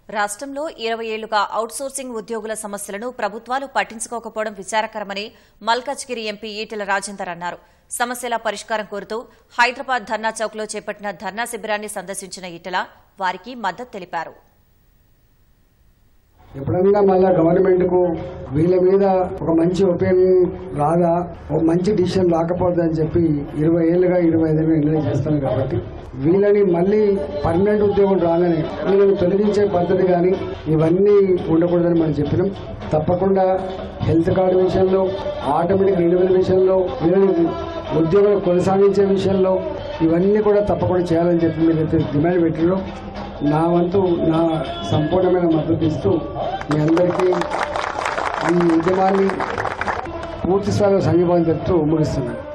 రాష్ట్రంలో ఇరవై ఏళ్లుగా అవుట్సోర్సింగ్ ఉద్యోగుల సమస్యలను ప్రభుత్వాలు పట్టించుకోకపోవడం విచారకరమని మల్కాజ్గిరి ఎంపీ ఈటెల రాజేందర్ అన్నారు సమస్యల పరిష్కారం కోరుతూ హైదరాబాద్ ధర్నా చౌక్లో చేపట్టిన ధర్నా శిబిరాన్ని సందర్శించిన ఈటెల వారికి మద్దతు తెలిపారు ఎప్పుడన్నా మళ్ళా గవర్నమెంట్ కు వీళ్ళ మీద ఒక మంచి ఒపీనియన్ రాదా ఒక మంచి డిసిషన్ రాకపోతుందని చెప్పి ఇరవై ఏళ్ళుగా ఇరవై ఐదు నిర్ణయం చేస్తాను కాబట్టి వీళ్ళని మళ్ళీ పర్మనెంట్ ఉద్యోగం రాగానే వీళ్ళని తొలగించే పద్ధతి కానీ ఇవన్నీ ఉండకూడదని మనం చెప్పినాం తప్పకుండా హెల్త్ కార్డు విషయంలో ఆటోమేటిక్ రెన్యువల్ విషయంలో వీళ్ళని ఉద్యోగాలు కొనసాగించే విషయంలో ఇవన్నీ కూడా తప్పకుండా చేయాలని చెప్పి మీరైతే డిమాండ్ పెట్టినారో నా వంతు నా సంపూర్ణమైన మద్దతు ఇస్తూ మీ అందరికీ ఈ ఉద్యమాన్ని పూర్తి స్థాయిలో సంఘీభావం చెప్తూ ముగిస్తున్నాను